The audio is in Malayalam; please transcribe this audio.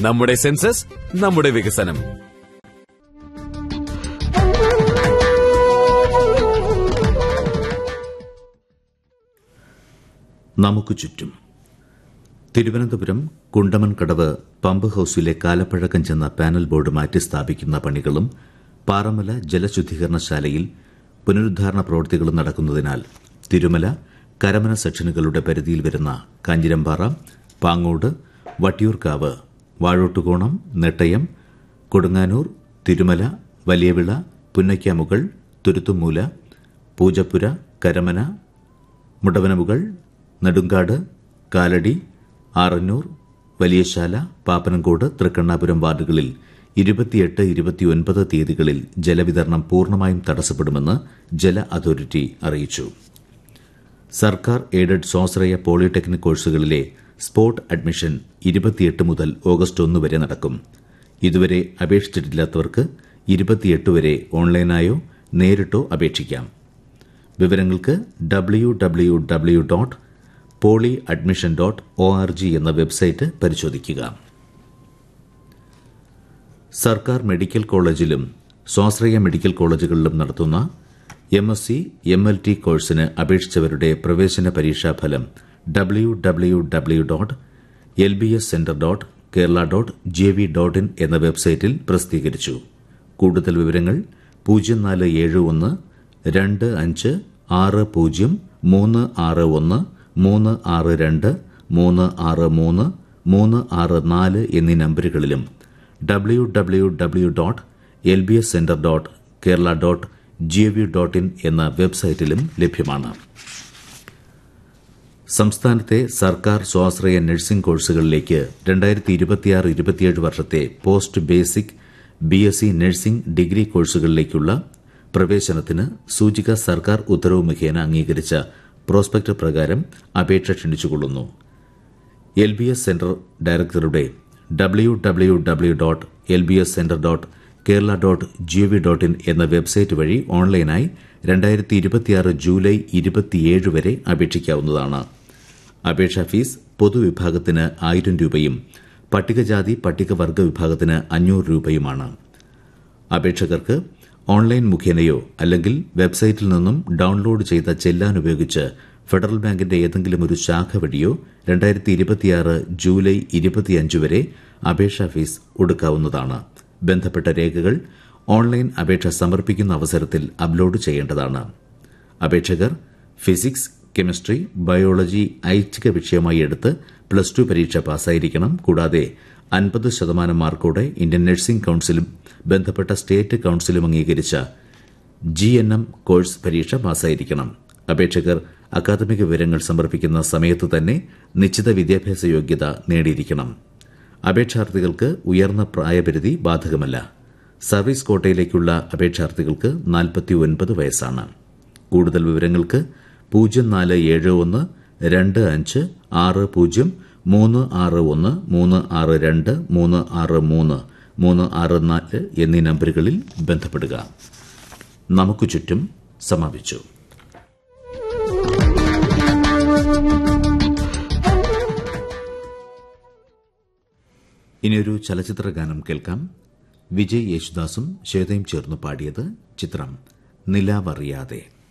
നമ്മുടെ സെൻസസ് നമ്മുടെ വികസനം നമുക്ക് ചുറ്റും തിരുവനന്തപുരം കുണ്ടമൻ കടവ് പമ്പ് ഹൌസിലെ കാലപ്പഴക്കം ചെന്ന പാനൽ ബോർഡ് മാറ്റി സ്ഥാപിക്കുന്ന പണികളും പാറമല ജലശുദ്ധീകരണശാലയിൽ പുനരുദ്ധാരണ പ്രവൃത്തികളും നടക്കുന്നതിനാൽ തിരുമല കരമന സെക്ഷനുകളുടെ പരിധിയിൽ വരുന്ന കാഞ്ഞിരമ്പാറ പാങ്ങോട് വട്ടിയൂർക്കാവ് വാഴോട്ടുകോണം നെട്ടയം കൊടുങ്ങാനൂർ തിരുമല വലിയവിള പുന്നയ്ക്കാമുകൾ തുരുത്തുമൂല പൂജപ്പുര കരമന മുടവനമുകൾ നെടുങ്കാട് കാലടി ആറന്നൂർ വലിയശാല പാപ്പനംകോട് തൃക്കണ്ണാപുരം വാർഡുകളിൽ ഇരുപത്തിയെട്ട് ഇരുപത്തിയൊൻപത് തീയതികളിൽ ജലവിതരണം പൂർണ്ണമായും തടസ്സപ്പെടുമെന്ന് ജല അതോറിറ്റി അറിയിച്ചു സർക്കാർ എയ്ഡഡ് സ്വാശ്രയ പോളിടെക്നിക് കോഴ്സുകളിലെ സ്പോട്ട് അഡ്മിഷൻ ഇരുപത്തിയെട്ട് മുതൽ ഓഗസ്റ്റ് ഒന്ന് വരെ നടക്കും ഇതുവരെ അപേക്ഷിച്ചിട്ടില്ലാത്തവർക്ക് ഇരുപത്തിയെട്ട് വരെ ഓൺലൈനായോ നേരിട്ടോ അപേക്ഷിക്കാം വിവരങ്ങൾക്ക് W W W dot poly admission dot O R G എന്ന വെബ്സൈറ്റ് പരിശോധിക്കുക സർക്കാർ മെഡിക്കൽ കോളേജിലും സ്വാശ്രയ മെഡിക്കൽ കോളേജുകളിലും നടത്തുന്ന M S C M L T കോഴ്സിന് അപേക്ഷിച്ചവരുടെ പ്രവേശന പരീക്ഷാഫലം W W W dot L B S centre dot Kerala dot J V dot in എന്ന വെബ്സൈറ്റിൽ പ്രസിദ്ധീകരിച്ചു കൂടുതൽ വിവരങ്ങൾ പൂജ്യം നാല് ഏഴ് ഒന്ന് രണ്ട് അഞ്ച് ആറ് പൂജ്യം മൂന്ന് ആറ് ഒന്ന് മൂന്ന് ആറ് രണ്ട് മൂന്ന് ആറ് മൂന്ന് മൂന്ന് ആറ് നാല് എന്നീ നമ്പറുകളിലും W W W dot L B S centre dot Kerala dot G V dot in എന്ന വെബ്സൈറ്റിലും ലഭ്യമാണ് സംസ്ഥാനത്തെ സർക്കാർ സ്വാശ്രയ നഴ്സിംഗ് കോഴ്സുകളിലേക്ക് രണ്ടായിരത്തി ഇരുപത്തിയാറ് ഇരുപത്തിയേഴ് വർഷത്തെ post basic B S C nursing degree കോഴ്സുകളിലേക്കുള്ള പ്രവേശനത്തിന് സൂചിക സർക്കാർ ഉത്തരവ് മുഖേന അംഗീകരിച്ച പ്രോസ്പെക്ട് പ്രകാരം അപേക്ഷ ക്ഷണിച്ചുകൊള്ളുന്നു എൽ ബി എസ് സെന്റർ ഡയറക്ടറുടെ W W W dot L B S centre dot Kerala dot G V dot in എന്ന വെബ്സൈറ്റ് വഴി ഓൺലൈനായി രണ്ടായിരത്തി ഇരുപത്തിയാറ് ജൂലൈ ഇരുപത്തിയേഴ് വരെ അപേക്ഷിക്കാവുന്നതാണ് അപേക്ഷാ ഫീസ് പൊതുവിഭാഗത്തിന് ആയിരം രൂപയും പട്ടികജാതി പട്ടികവർഗ വിഭാഗത്തിന് അഞ്ഞൂറ് രൂപയുമാണ് അപേക്ഷകർക്ക് ഓൺലൈൻ മുഖേനയോ അല്ലെങ്കിൽ വെബ്സൈറ്റിൽ നിന്നും ഡൌൺലോഡ് ചെയ്ത ചെല്ലാൻ ഉപയോഗിച്ച് ഫെഡറൽ ബാങ്കിന്റെ ഏതെങ്കിലും ഒരു ശാഖ വഴിയോ രണ്ടായിരത്തി ഇരുപത്തിയാറ് ജൂലൈ ഇരുപത്തിയഞ്ച് വരെ അപേക്ഷാ ഫീസ് ഒടുക്കാവുന്നതാണ് ബന്ധപ്പെട്ട രേഖകൾ ഓൺലൈൻ അപേക്ഷ സമർപ്പിക്കുന്ന അവസരത്തിൽ അപ്ലോഡ് ചെയ്യേണ്ടതാണ് അപേക്ഷകർ ഫിസിക്സ് കെമിസ്ട്രി ബയോളജി ഐച്ഛിക വിഷയമായി എടുത്ത് പ്ലസ് ടു പരീക്ഷ പാസ്സായിരിക്കണം കൂടാതെ അൻപത് ശതമാനം മാർക്കോടെ ഇന്ത്യൻ നഴ്സിംഗ് കൌൺസിലും ബന്ധപ്പെട്ട സ്റ്റേറ്റ് കൌൺസിലും അംഗീകരിച്ച ജി എൻ എം കോഴ്സ് പരീക്ഷ പാസ്സായിരിക്കണം അപേക്ഷകർ അക്കാദമിക വിവരങ്ങൾ സമർപ്പിക്കുന്ന സമയത്ത് തന്നെ നിശ്ചിത വിദ്യാഭ്യാസ യോഗ്യത നേടിയിരിക്കണം അപേക്ഷാർത്ഥികൾക്ക് ഉയർന്ന പ്രായപരിധി ബാധകമല്ല സർവീസ് കോട്ടയിലേക്കുള്ള അപേക്ഷാർത്ഥികൾക്ക് നാൽപ്പത്തിയൊൻപത് വയസ്സാണ് കൂടുതൽ വിവരങ്ങൾക്ക് പൂജ്യം നാല് ഏഴ് ഒന്ന് രണ്ട് അഞ്ച് ആറ് പൂജ്യം മൂന്ന് ആറ് ഒന്ന് മൂന്ന് ആറ് രണ്ട് മൂന്ന് ആറ് മൂന്ന് മൂന്ന് ആറ് നാല് എന്നീ നമ്പറുകളിൽ ബന്ധപ്പെടുക നമുക്ക് ചുറ്റും സമാപിച്ചു ഇനിയൊരു ചലച്ചിത്ര ഗാനം കേൾക്കാം വിജയ് യേശുദാസും ശ്വേതയും ചേർന്ന് പാടിയത് ചിത്രം നിലാവറിയാതെ